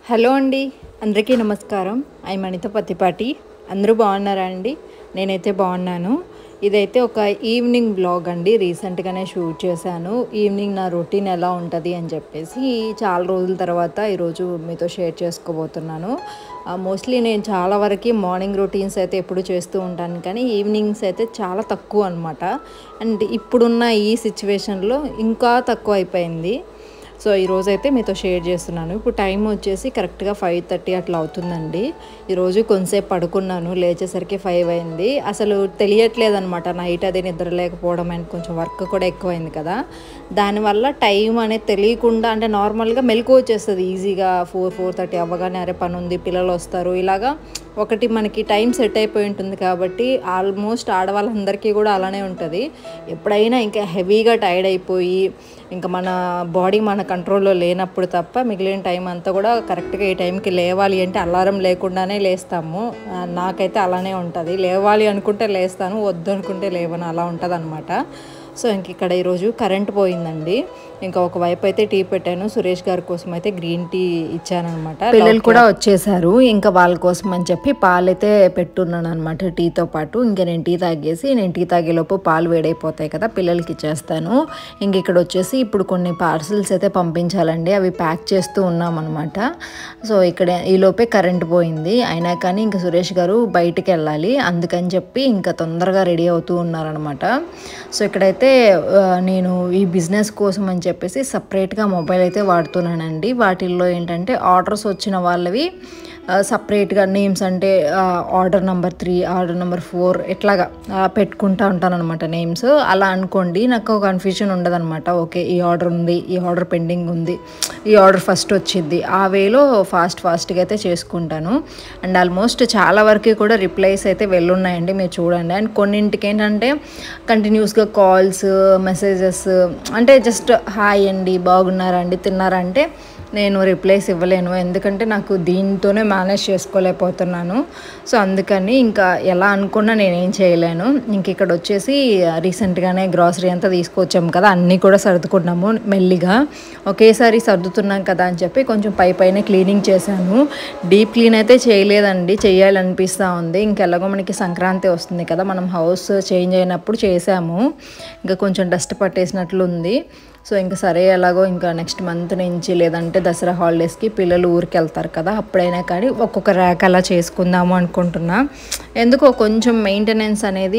hello అండి అందరికీ నమస్కారం ఐ మణిత పత్తిపాటి అందరూ బాగున్నారా అండి నేనైతే బాగున్నాను ఇదైతే ఒక ఈవినింగ్ బ్లాగ్ అండి రీసెంట్గానే షూట్ చేశాను ఈవినింగ్ నా రొటీన్ ఎలా ఉంటుంది అని చెప్పేసి చాలా రోజుల తర్వాత ఈరోజు మీతో షేర్ చేసుకోబోతున్నాను మోస్ట్లీ నేను చాలా వరకు మార్నింగ్ రొటీన్స్ అయితే ఎప్పుడు చేస్తూ ఉంటాను కానీ ఈవినింగ్స్ అయితే చాలా తక్కువ అనమాట అండ్ ఇప్పుడున్న ఈ సిచ్యువేషన్లో ఇంకా తక్కువ అయిపోయింది సో ఈరోజు అయితే మీతో షేర్ చేస్తున్నాను ఇప్పుడు టైం వచ్చేసి కరెక్ట్గా ఫైవ్ థర్టీ అట్లా అవుతుందండి ఈరోజు కొంతసేపు పడుకున్నాను లేచేసరికి ఫైవ్ అయింది అసలు తెలియట్లేదు అనమాట నైట్ అది నిద్ర లేకపోవడం అండ్ కొంచెం వర్క్ కూడా ఎక్కువైంది కదా దానివల్ల టైం అనేది తెలియకుండా అంటే నార్మల్గా మెలకు వచ్చేస్తుంది ఈజీగా ఫోర్ ఫోర్ థర్టీ అవ్వగానే అరే పని ఉంది పిల్లలు వస్తారు ఇలాగా ఒకటి మనకి టైం సెట్ అయిపోయి ఉంటుంది కాబట్టి ఆల్మోస్ట్ ఆడవాళ్ళందరికీ కూడా అలానే ఉంటుంది ఎప్పుడైనా ఇంకా హెవీగా టైర్డ్ అయిపోయి ఇంకా మన బాడీ మన కంట్రోల్లో లేనప్పుడు తప్ప మిగిలిన టైం అంతా కూడా కరెక్ట్గా ఈ టైంకి లేవాలి అంటే అలారం లేకుండానే లేస్తాము ఆ, నాకైతే అలానే ఉంటుంది లేవాలి అనుకుంటే లేస్తాను వద్దు అనుకుంటే లేవను అలా ఉంటుంది అనమాట సో ఇంక ఇక్కడ ఈరోజు కరెంట్ పోయిందండి ఇంకా ఒకవైపు అయితే టీ పెట్టాను సురేష్ గారి కోసం అయితే గ్రీన్ టీ ఇచ్చానమాట పిల్లలు కూడా వచ్చేసారు ఇంకా వాళ్ళ కోసం అని చెప్పి పాలు అయితే పెట్టున్నాను అనమాట టీతో పాటు ఇంకా నేను టీ తాగేసి నేను టీ తాగేలోపు పాలు వేడైపోతాయి కదా పిల్లలకి ఇచ్చేస్తాను ఇంక ఇక్కడ వచ్చేసి ఇప్పుడు కొన్ని పార్సిల్స్ అయితే పంపించాలండి అవి ప్యాక్ చేస్తూ ఉన్నాం అనమాట సో ఇక్కడ ఈ లోపే కరెంట్ పోయింది అయినా కానీ ఇంకా సురేష్ గారు బయటికి వెళ్ళాలి అందుకని చెప్పి ఇంకా తొందరగా రెడీ అవుతూ ఉన్నారనమాట సో ఇక్కడైతే ఆ, నేను ఈ బిజినెస్ కోసం అని చెప్పేసి సపరేట్గా మొబైల్ అయితే వాడుతున్నానండి వాటిల్లో ఏంటంటే ఆర్డర్స్ వచ్చిన వాళ్ళవి సపరేట్గా నేమ్స్ అంటే order number three order number four ఇట్లాగా ఆ, పెట్టుకుంటా ఉంటాను అనమాట నేమ్స్ అలా అనుకోండి నాకు కన్ఫ్యూజన్ ఉండదన్నమాట ఓకే ఈ ఆర్డర్ ఉంది ఈ ఆర్డర్ పెండింగ్ ఉంది ఈ ఆర్డర్ ఫస్ట్ వచ్చింది ఆ వేలో ఫాస్ట్ ఫాస్ట్గా అయితే చేసుకుంటాను అండ్ ఆల్మోస్ట్ చాలా వరకు కూడా రిప్లైస్ అయితే వెళ్ళున్నాయండి మీరు చూడండి అండ్ కొన్నింటికి ఏంటంటే కంటిన్యూస్గా కాల్స్ మెసేజెస్ అంటే జస్ట్ హాయ్ అండి బాగున్నారా అండి తిన్నారా అంటే నేను రిప్లైస్ ఇవ్వలేను ఎందుకంటే నాకు దీంతోనే మేనేజ్ చేసుకోలేకపోతున్నాను సో అందుకని ఇంకా ఎలా అనుకున్నా నేనేం చేయలేను ఇంక ఇక్కడ వచ్చేసి రీసెంట్గానే గ్రాసరీ అంతా తీసుకొచ్చాము కదా అన్నీ కూడా సర్దుకున్నాము మెల్లిగా ఒకేసారి సర్దుతున్నాం కదా అని చెప్పి కొంచెం పై పైన క్లీనింగ్ చేశాను డీప్ క్లీన్ అయితే చేయలేదండి చేయాలనిపిస్తూ ఉంది ఇంకెలాగో మనకి సంక్రాంతి వస్తుంది కదా మనం హౌస్ చేంజ్ అయినప్పుడు చేసాము ఇంకా కొంచెం డస్ట్ పట్టేసినట్లు ఉంది సో ఇంకా సరే ఎలాగో ఇంకా నెక్స్ట్ మంత్ నుంచి లేదంటే దసరా హాలిడేస్కి పిల్లలు ఊరికి వెళ్తారు కదా అప్పుడైనా కానీ ఒక్కొక్క ర్యాక్ అలా చేసుకుందాము అనుకుంటున్నా ఎందుకో కొంచెం మెయింటెనెన్స్ అనేది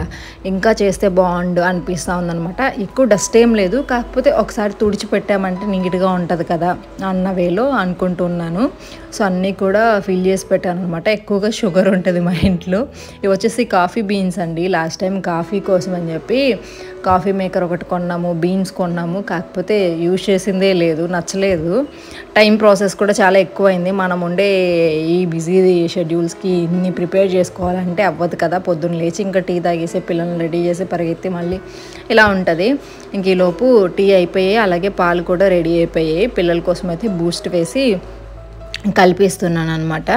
ఇంకా చేస్తే బాగుండు అనిపిస్తూ ఉందనమాట ఎక్కువ డస్ట్ ఏం లేదు కాకపోతే ఒకసారి తుడిచిపెట్టామంటే నీట్గా ఉంటుంది కదా అన్న వేలో అనుకుంటున్నాను సో అన్నీ కూడా ఫిల్ చేసి పెట్టాను అనమాట ఎక్కువగా షుగర్ ఉంటుంది మా ఇంట్లో ఇవి వచ్చేసి కాఫీ బీన్స్ అండి లాస్ట్ టైం కాఫీ కోసం అని చెప్పి కాఫీ మేకర్ ఒకటి కొన్నాము బీన్స్ కొన్నాము కాకపోతే యూజ్ చేసిందే లేదు నచ్చలేదు టైం ప్రాసెస్ కూడా చాలా ఎక్కువైంది మనం ఉండే ఈ బిజీ షెడ్యూల్స్కి ఇన్ని ప్రిపేర్ చేసుకోవాలంటే అవ్వదు కదా పొద్దున్న లేచి ఇంకా టీ తాగేసి పిల్లల్ని రెడీ చేసి పరిగెత్తి మళ్ళీ ఇలా ఉంటుంది ఇంక ఈలోపు టీ అయిపోయాయి అలాగే పాలు కూడా రెడీ అయిపోయాయి పిల్లల కోసం అయితే బూస్ట్ వేసి కలిపిస్తున్నాను అనమాట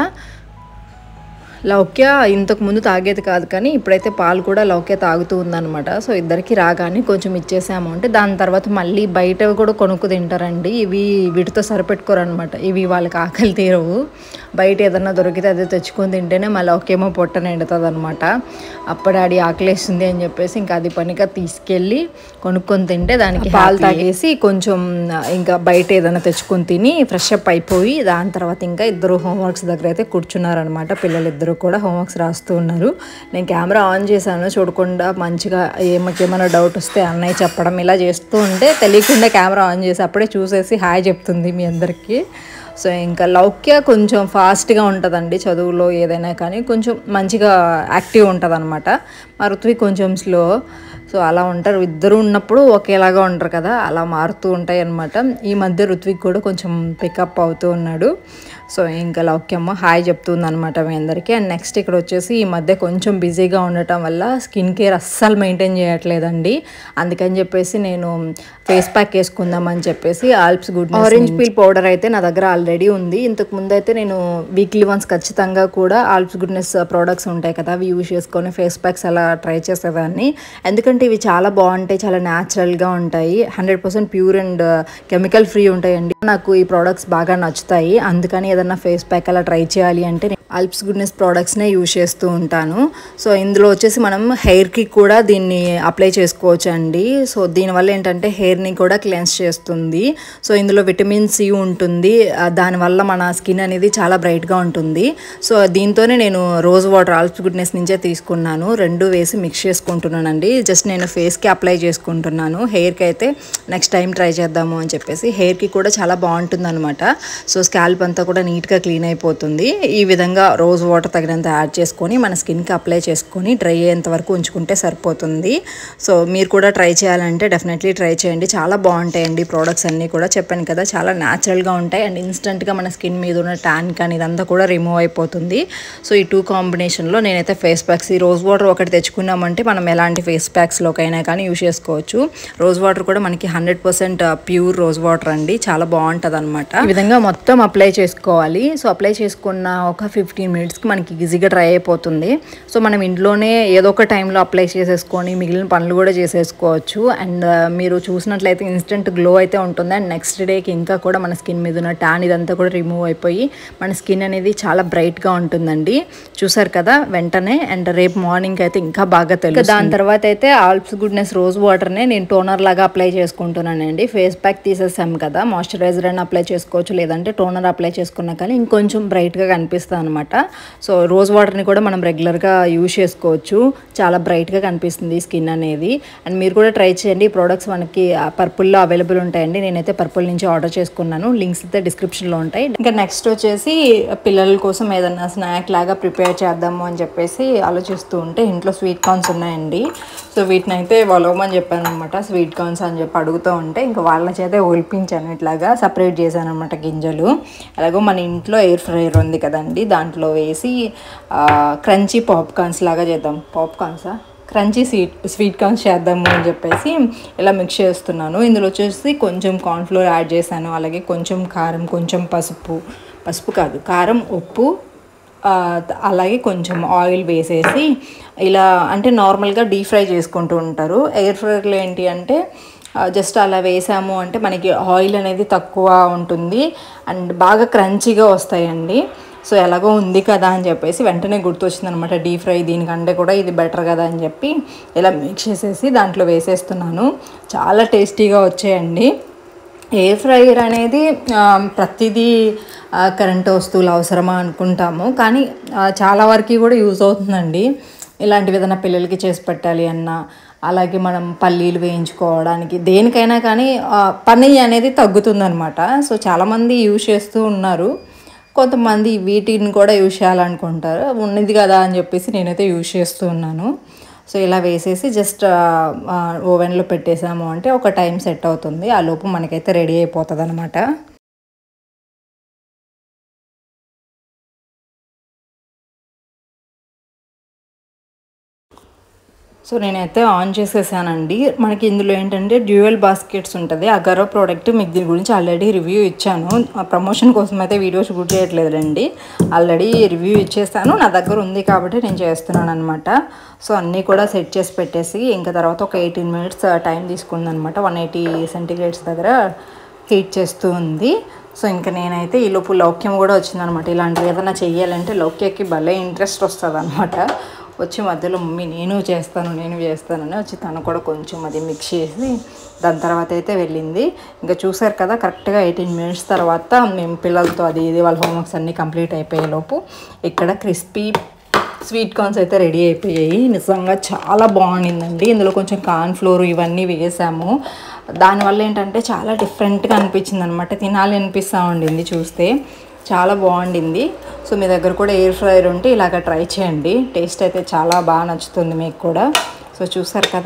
లౌక్య ఇంతకు ముందు తాగేది కాదు కానీ ఇప్పుడైతే పాలు కూడా లౌక్య తాగుతూ ఉందన్నమాట సో ఇద్దరికి రాగానే కొంచెం ఇచ్చేసాము అంటే దాని తర్వాత మళ్ళీ బయట కూడా కొనుక్కు తింటారండి ఇవి వీటితో సరిపెట్టుకోరు అనమాట ఇవి వాళ్ళకి ఆకలి తీరవు బయట ఏదన్నా దొరికితే అదే తెచ్చుకొని తింటేనే మళ్ళీ ఒకేమో పొట్ట నిండుతుంది అనమాట అప్పుడాడి ఆకలేస్తుంది అని చెప్పేసి ఇంకా అది పనిగా తీసుకెళ్ళి కొనుక్కొని తింటే దానికి పాలు తాగేసి కొంచెం ఇంకా బయట ఏదైనా తెచ్చుకొని తిని ఫ్రెష్ అప్ అయిపోయి దాని తర్వాత ఇంకా ఇద్దరు హోంవర్క్స్ దగ్గర అయితే కూర్చున్నారనమాట పిల్లలు ఇద్దరు కూడా హోంవర్క్స్ రాస్తూ ఉన్నారు నేను కెమెరా ఆన్ చేశాను చూడకుండా మంచిగా ఏమకేమైనా డౌట్ వస్తే అన్నయ్య చెప్పడం ఇలా చేస్తూ ఉంటే తెలియకుండా కెమెరా ఆన్ చేసి అప్పుడే చూసేసి హాయ్ చెప్తుంది మీ అందరికీ సో ఇంకా లౌక్య కొంచెం ఫాస్ట్గా ఉంటుందండి చదువులో ఏదైనా కానీ కొంచెం మంచిగా యాక్టివ్ ఉంటుంది అనమాట మా ఋత్వి కొంచెం స్లో సో అలా ఉంటారు ఇద్దరు ఉన్నప్పుడు ఒకేలాగా ఉంటారు కదా అలా మారుతూ ఉంటాయి అనమాట ఈ మధ్య ఋత్విక్ కూడా కొంచెం పికప్ అవుతూ ఉన్నాడు సో ఇంకా లౌక్యమ్మ హాయ్ చెప్తుంది అనమాట మీ అందరికీ అండ్ నెక్స్ట్ ఇక్కడ వచ్చేసి ఈ మధ్య కొంచెం బిజీగా ఉండటం వల్ల స్కిన్ కేర్ అస్సలు మెయింటైన్ చేయట్లేదండి అందుకని చెప్పేసి నేను ఫేస్ ప్యాక్ వేసుకుందామని చెప్పేసి Alps good orange peel powder అయితే నా దగ్గర ఆల్రెడీ ఉంది ఇంతకు ముందు అయితే నేను వీక్లీ వన్స్ ఖచ్చితంగా కూడా ఆల్ప్స్ గుడ్నెస్ ప్రోడక్ట్స్ ఉంటాయి కదా అవి యూజ్ చేసుకొని ఫేస్ ప్యాక్స్ అలా ట్రై చేసేదాన్ని ఎందుకంటే ఎందుకంటే ఇవి చాలా బాగుంటాయి చాలా న్యాచురల్గా ఉంటాయి hundred percent pure and chemical free ఉంటాయండి నాకు ఈ ప్రోడక్ట్స్ బాగా నచ్చుతాయి అందుకని ఏదన్నా ఫేస్ ప్యాక్ అలా ట్రై చేయాలి అంటే నేను అల్ప్స్ గుడ్నెస్ ప్రోడక్ట్స్నే యూజ్ చేస్తూ ఉంటాను సో ఇందులో వచ్చేసి మనం హెయిర్కి కూడా దీన్ని అప్లై చేసుకోవచ్చు అండి సో దీనివల్ల ఏంటంటే హెయిర్ని కూడా క్లెన్స్ చేస్తుంది సో ఇందులో విటమిన్ సి ఉంటుంది ఆ, దానివల్ల మన స్కిన్ అనేది చాలా బ్రైట్గా ఉంటుంది సో దీంతోనే నేను రోజ్ వాటర్ ఆల్ప్స్ గుడ్నెస్ నుంచే తీసుకున్నాను రెండు వేసి మిక్స్ చేసుకుంటున్నానండి జస్ట్ నేను ఫేస్కి అప్లై చేసుకుంటున్నాను హెయిర్కి అయితే నెక్స్ట్ టైం ట్రై చేద్దాము అని చెప్పేసి హెయిర్కి కూడా చాలా బాగుంటుంది అనమాట సో స్కాల్ప్ అంతా కూడా నీట్గా క్లీన్ అయిపోతుంది ఈ విధంగా రోజ్ వాటర్ తగినంత యాడ్ చేసుకొని మన స్కిన్కి అప్లై చేసుకొని డ్రై అయ్యేంత వరకు ఉంచుకుంటే సరిపోతుంది సో మీరు కూడా ట్రై చేయాలంటే డెఫినెట్లీ ట్రై చేయండి చాలా బాగుంటాయండి ప్రోడక్ట్స్ అన్నీ కూడా చెప్పాను కదా చాలా న్యాచురల్గా ఉంటాయి అండ్ ఇన్స్టెంట్గా మన స్కిన్ మీద ఉన్న ట్యాన్ కానీ ఇదంతా కూడా రిమూవ్ అయిపోతుంది సో ఈ టూ కాంబినేషన్లో నేనైతే ఫేస్ ప్యాక్స్ ఈ రోజ్ వాటర్ ఒకటి తెచ్చుకున్నామంటే మనం ఎలాంటి ఫేస్ ప్యాక్స్లోకైనా కానీ యూజ్ చేసుకోవచ్చు రోజ్ వాటర్ కూడా మనకి hundred percent pure rose water అండి చాలా బాగుంటుంది అనమాట ఈ విధంగా మొత్తం అప్లై చేసుకోవాలి సో అప్లై చేసుకున్న ఒక ఫిఫ్టీన్ మినిట్స్కి మనకి ఈజీగా డ్రై అయిపోతుంది సో మనం ఇంట్లోనే ఏదో ఒక టైంలో అప్లై చేసేసుకొని మిగిలిన పనులు కూడా చేసేసుకోవచ్చు అండ్ మీరు చూసినట్లయితే ఇన్స్టెంట్ గ్లో అయితే ఉంటుంది అండ్ నెక్స్ట్ డేకి ఇంకా కూడా మన స్కిన్ మీద ఉన్న ట్యాన్ ఇదంతా కూడా రిమూవ్ అయిపోయి మన స్కిన్ అనేది చాలా బ్రైట్గా ఉంటుందండి చూసారు కదా వెంటనే అండ్ రేపు మార్నింగ్ అయితే ఇంకా బాగా తెలుసు దాని తర్వాత అయితే ఆల్ప్స్ గుడ్నెస్ రోజ్ వాటర్నే నేను టోనర్ లాగా అప్లై చేసుకుంటున్నానండి ఫేస్ ప్యాక్ తీసేసాం కదా మాయిశ్చరైజర్ అయినా అప్లై చేసుకోవచ్చు లేదంటే టోనర్ అప్లై చేసుకున్నా కానీ ఇంకొంచెం బ్రైట్గా కనిపిస్తుంది అనమాట సో రోజ్ వాటర్ని కూడా మనం రెగ్యులర్గా యూజ్ చేసుకోవచ్చు చాలా బ్రైట్గా కనిపిస్తుంది స్కిన్ అనేది అండ్ మీరు కూడా ట్రై చేయండి ఈ ప్రోడక్ట్స్ మనకి పర్పుల్లో అవైలబుల్ ఉంటాయండి నేనైతే పర్పుల్ నుంచి ఆర్డర్ చేసుకున్నాను లింక్స్ అయితే డిస్క్రిప్షన్లో ఉంటాయి ఇంకా నెక్స్ట్ వచ్చేసి పిల్లల కోసం ఏదన్నా స్నాక్ లాగా ప్రిపేర్ చేద్దాము అని చెప్పేసి ఆలోచిస్తూ ఉంటే ఇంట్లో స్వీట్ కార్న్స్ ఉన్నాయండి సో వీటిని అయితే వలవమని చెప్పాను అనమాట స్వీట్ కార్న్స్ అని చెప్పి అడుగుతూ ఉంటే ఇంకా వాళ్ళ చేతే ఒలిపించాను ఇట్లాగా సపరేట్ చేశాను అనమాట గింజలు అలాగో మన ఇంట్లో ఎయిర్ ఫ్రైయర్ ఉంది కదండి దాంట్లో వేసి క్రంచీ పాప్కార్న్స్ లాగా చేద్దాం పాప్కార్న్సా క్రంచీ స్వీట్ స్వీట్ కార్న్స్ చేద్దాము అని చెప్పేసి ఇలా మిక్స్ చేస్తున్నాను ఇందులో వచ్చేసి కొంచెం కార్న్ఫ్లోర్ యాడ్ చేశాను అలాగే కొంచెం కారం కొంచెం పసుపు పసుపు కాదు కారం ఉప్పు ఆ, అలాగే కొంచెం ఆయిల్ వేసేసి ఇలా అంటే నార్మల్గా డీప్ ఫ్రై చేసుకుంటూ ఉంటారు ఎయిర్ ఫ్రైర్లో ఏంటి అంటే జస్ట్ అలా వేసాము అంటే మనకి ఆయిల్ అనేది తక్కువ ఉంటుంది అండ్ బాగా క్రంచీగా వస్తాయండి సో ఎలాగో ఉంది కదా అని చెప్పేసి వెంటనే గుర్తొచ్చింది అనమాట డీప్ ఫ్రై దీనికంటే కూడా ఇది బెటర్ కదా అని చెప్పి ఇలా మిక్స్ చేసేసి దాంట్లో వేసేస్తున్నాను చాలా టేస్టీగా వచ్చాయండి ఎయిర్ ఫ్రైయర్ అనేది ఆ, ప్రతిదీ ఆ, కరెంటు వస్తువులు అవసరమా అనుకుంటాము కానీ ఆ, చాలా వరకు కూడా యూజ్ అవుతుందండి ఇలాంటివి ఏదైనా పిల్లలకి చేసి పెట్టాలి అన్నా అలాగే మనం పల్లీలు వేయించుకోవడానికి దేనికైనా కానీ ఆ, పని అనేది తగ్గుతుందనమాట సో చాలామంది యూజ్ చేస్తూ ఉన్నారు కొంతమంది వీటిని కూడా యూజ్ చేయాలనుకుంటారు ఉన్నది కదా అని చెప్పేసి నేనైతే యూజ్ చేస్తూ ఉన్నాను సో ఇలా వేసేసి జస్ట్ ఓవెన్లో పెట్టేసాము అంటే ఒక టైం సెట్ అవుతుంది ఆ లోపు మనకైతే రెడీ అయిపోతుంది అనమాట సో నేనైతే ఆన్ చేసేసానండి మనకి ఇందులో ఏంటంటే డ్యూయల్ బాస్కెట్స్ ఉంటుంది అగరో ప్రోడక్ట్ మీకు దీని గురించి ఆల్రెడీ రివ్యూ ఇచ్చాను ఆ ప్రమోషన్ కోసం అయితే వీడియో షూట్ చేయట్లేదండి ఆల్రెడీ రివ్యూ ఇచ్చేసాను నా దగ్గర ఉంది కాబట్టి నేను చేస్తున్నాను అనమాట సో అన్నీ కూడా సెట్ చేసి పెట్టేసి ఇంకా తర్వాత ఒక ఎయిటీన్ మినిట్స్ టైం తీసుకుంది అనమాట వన్ ఎయిటీ సెంటిగ్రేడ్స్ దగ్గర హీట్ చేస్తూ ఉంది సో ఇంకా నేనైతే ఈ లోపు లౌక్యం కూడా వచ్చిందనమాట ఇలాంటివి ఏదైనా చెయ్యాలంటే లౌక్యకి భలే ఇంట్రెస్ట్ వస్తుంది అనమాట వచ్చి మధ్యలో మమ్మీ నేను చేస్తాను నేను చేస్తానని వచ్చి తను కూడా కొంచెం అది మిక్స్ చేసి దాని తర్వాత అయితే వెళ్ళింది ఇంకా చూసారు కదా కరెక్ట్గా ఎయిటీన్ మినిట్స్ తర్వాత మేము పిల్లలతో అది ఇది వాళ్ళ హోంవర్క్స్ అన్నీ కంప్లీట్ అయిపోయే లోపు ఇక్కడ క్రిస్పీ స్వీట్ కార్న్స్ అయితే రెడీ అయిపోయాయి నిజంగా చాలా బాగుండిందండి ఇందులో కొంచెం కార్న్ ఫ్లోర్ ఇవన్నీ వేసాము దానివల్ల ఏంటంటే చాలా డిఫరెంట్గా అనిపించింది అనమాట తినాలి అనిపిస్తూ ఉండింది చూస్తే చాలా బాగుండింది సో మీ దగ్గర కూడా ఎయిర్ ఫ్రైయర్ ఉంటే ఇలాగ ట్రై చేయండి టేస్ట్ అయితే చాలా బాగా నచ్చుతుంది మీకు కూడా సో చూసారు కదా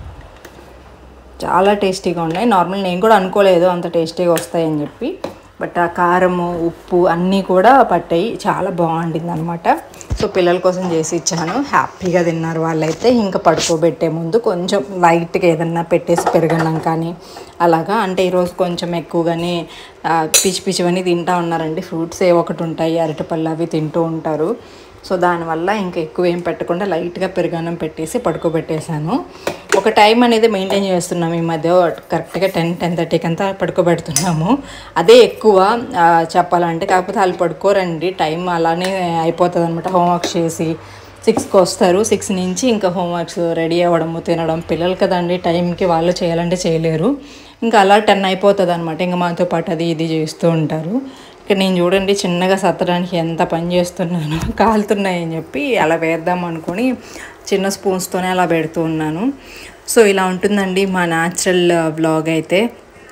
చాలా టేస్టీగా ఉన్నాయి నార్మల్ నేను కూడా అనుకోలేదు అంత టేస్టీగా వస్తాయని చెప్పి బట్ ఆ కారము ఉప్పు అన్నీ కూడా పట్టాయి చాలా బాగుండింది అనమాట సో పిల్లల కోసం చేసి ఇచ్చాను హ్యాపీగా తిన్నారు వాళ్ళైతే ఇంకా పడుకోబెట్టే ముందు కొంచెం లైట్గా ఏదన్నా పెట్టేసి పెరగడం కానీ అలాగా అంటే ఈరోజు కొంచెం ఎక్కువగానే ఆ, పిచ్చి పిచ్చివన్నీ తింటా ఉన్నారండి ఫ్రూట్స్ ఏ ఒకటి ఉంటాయి అరటిపళ్ళు అవి తింటూ ఉంటారు సో దానివల్ల ఇంకా ఎక్కువ ఏం పెట్టకుండా లైట్గా పెరుగన్నం పెట్టేసి పడుకోబెట్టేశాను ఒక టైం అనేది మెయింటైన్ చేస్తున్నాం ఈ మధ్య కరెక్ట్గా టెన్ టెన్ థర్టీకి అంతా పడుకోబెడుతున్నాము అదే ఎక్కువ ఆ, చెప్పాలంటే కాకపోతే వాళ్ళు పడుకోరండి టైం అలానే అయిపోతుంది అనమాట హోంవర్క్ చేసి సిక్స్కి వస్తారు సిక్స్ నుంచి ఇంకా హోంవర్క్స్ రెడీ అవ్వడము తినడం పిల్లలు కదండి టైంకి వాళ్ళు చేయాలంటే చేయలేరు ఇంకా అలా టెన్ అయిపోతుంది అనమాట ఇంకా మాతో పాటు అది ఇది చేస్తూ ఉంటారు ఇక నేను చూడండి చిన్నగా సత్తడానికి ఎంత పని చేస్తున్నాను కాలుతున్నాయని చెప్పి అలా వేద్దాం అనుకొని చిన్న స్పూన్స్తోనే అలా పెడుతూ ఉన్నాను సో ఇలా ఉంటుందండి మా న్యాచురల్ వ్లాగ్ అయితే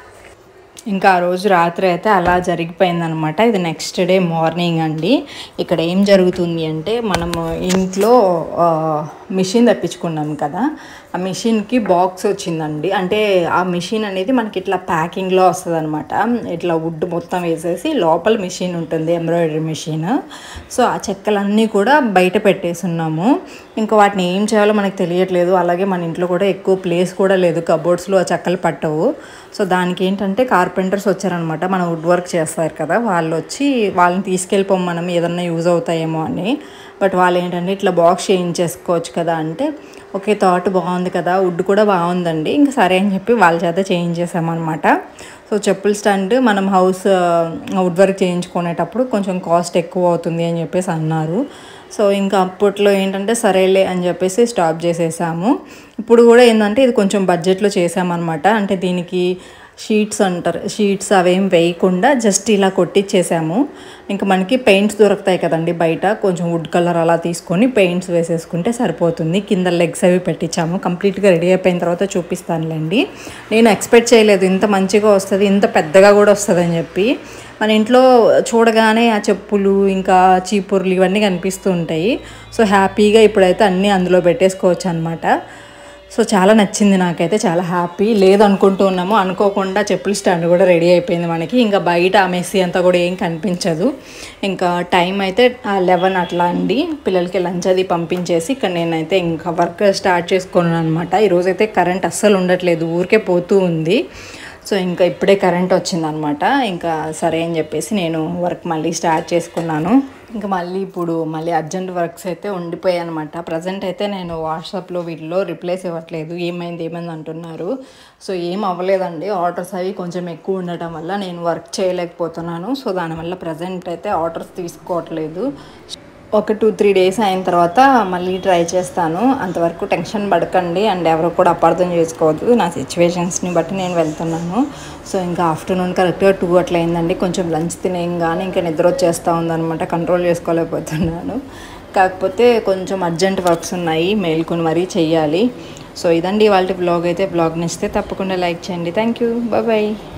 ఇంకా ఆ రోజు రాత్రి అయితే అలా జరిగిపోయిందనమాట ఇది నెక్స్ట్ డే మార్నింగ్ అండి ఇక్కడ ఏం జరుగుతుంది అంటే మనము ఇంట్లో మిషన్ తెప్పించుకున్నాం కదా ఆ మిషన్కి బాక్స్ వచ్చిందండి అంటే ఆ మిషన్ అనేది మనకి ఇట్లా ప్యాకింగ్లో వస్తుంది అనమాట ఇట్లా వుడ్ మొత్తం వేసేసి లోపల మిషన్ ఉంటుంది ఎంబ్రాయిడరీ మిషన్ సో ఆ చెక్కలన్నీ కూడా బయట పెట్టేసున్నాము ఇంకా వాటిని ఏం చేయాలో మనకు తెలియట్లేదు అలాగే మన ఇంట్లో కూడా ఎక్కువ ప్లేస్ కూడా లేదు కబోర్డ్స్లో ఆ చెక్కలు పట్టవు సో దానికి ఏంటంటే కార్పెంటర్స్ వచ్చారనమాట మన వుడ్ వర్క్ చేస్తారు కదా వాళ్ళు వచ్చి వాళ్ళని తీసుకెళ్ళిపోం మనం ఏదన్నా యూజ్ అవుతాయేమో అని బట్ వాళ్ళు ఏంటంటే ఇట్లా బాక్స్ చేయించేసుకోవచ్చు కదా అంటే ఓకే థాట్ బాగుంది కదా వుడ్ కూడా బాగుందండి ఇంకా సరే అని చెప్పి వాళ్ళ చేత చేయించేసామన్నమాట సో చెప్పుల స్టాండ్ మనం హౌస్ వుడ్ వర్క్ చేయించుకునేటప్పుడు కొంచెం కాస్ట్ ఎక్కువ అవుతుంది అని చెప్పేసి అన్నారు సో ఇంకా అప్పట్లో ఏంటంటే సరేలే అని చెప్పేసి స్టాప్ చేసేసాము ఇప్పుడు కూడా ఏంటంటే ఇది కొంచెం బడ్జెట్లో చేసామన్నమాట అంటే దీనికి షీట్స్ అంటారు షీట్స్ అవేం వేయకుండా జస్ట్ ఇలా కొట్టించేసాము ఇంకా మనకి పెయింట్స్ దొరుకుతాయి కదండి బయట కొంచెం వుడ్ కలర్ అలా తీసుకొని పెయింట్స్ వేసేసుకుంటే సరిపోతుంది కింద లెగ్స్ అవి పెట్టించాము కంప్లీట్గా రెడీ అయిపోయిన తర్వాత చూపిస్తానులేండి నేను ఎక్స్పెక్ట్ చేయలేదు ఇంత మంచిగా వస్తుంది ఇంత పెద్దగా కూడా వస్తుంది అని చెప్పి మన ఇంట్లో చూడగానే ఆ చెప్పులు ఇంకా చీపుర్లు ఇవన్నీ కనిపిస్తూ ఉంటాయి సో హ్యాపీగా ఇప్పుడైతే అన్నీ అందులో పెట్టేసుకోవచ్చు అనమాట సో చాలా నచ్చింది నాకైతే చాలా హ్యాపీ లేదు అనుకుంటూ ఉన్నాము అనుకోకుండా చెప్పుల స్టాండ్ కూడా రెడీ అయిపోయింది మనకి ఇంకా బయట ఆ మెస్సీ అంతా కూడా ఏం కనిపించదు ఇంకా టైం అయితే లెవెన్ అట్లా అండి పిల్లలకి లంచ్ అది పంపించేసి ఇక్కడ నేనైతే ఇంకా వర్క్ స్టార్ట్ చేసుకున్నాను అనమాట ఈరోజైతే కరెంట్ అస్సలు ఉండట్లేదు ఊరికే పోతూ ఉంది సో ఇంకా ఇప్పుడే కరెంట్ వచ్చిందనమాట ఇంకా సరే అని చెప్పేసి నేను వర్క్ మళ్ళీ స్టార్ట్ చేసుకున్నాను ఇంకా మళ్ళీ ఇప్పుడు మళ్ళీ అర్జెంట్ వర్క్స్ అయితే ఉండిపోయాయి అనమాట ప్రజెంట్ అయితే నేను వాట్సాప్లో వీటిలో రిప్లైస్ ఇవ్వట్లేదు ఏమైంది ఏమైంది అంటున్నారు సో ఏం అవ్వలేదండి ఆర్డర్స్ అవి కొంచెం ఎక్కువ ఉండటం వల్ల నేను వర్క్ చేయలేకపోతున్నాను సో దానివల్ల ప్రజెంట్ అయితే ఆర్డర్స్ తీసుకోవట్లేదు ఒక టూ త్రీ డేస్ అయిన తర్వాత మళ్ళీ ట్రై చేస్తాను అంతవరకు టెన్షన్ పడకండి అండ్ ఎవరు కూడా అపార్థం చేసుకోవద్దు నా సిచ్యువేషన్స్ని బట్టి నేను వెళ్తున్నాను సో ఇంకా ఆఫ్టర్నూన్ కరెక్ట్గా టూ అట్లా అయిందండి కొంచెం లంచ్ తినేయంగానే ఇంకా నిద్ర వచ్చేస్తూ ఉందన్నమాట కంట్రోల్ చేసుకోలేకపోతున్నాను కాకపోతే కొంచెం అర్జెంట్ వర్క్స్ ఉన్నాయి మేల్కొని మరీ చెయ్యాలి సో ఇదండి వాళ్ళ బ్లాగ్ అయితే బ్లాగ్ నచ్చితే తప్పకుండా లైక్ చేయండి థ్యాంక్ యూ బాయ్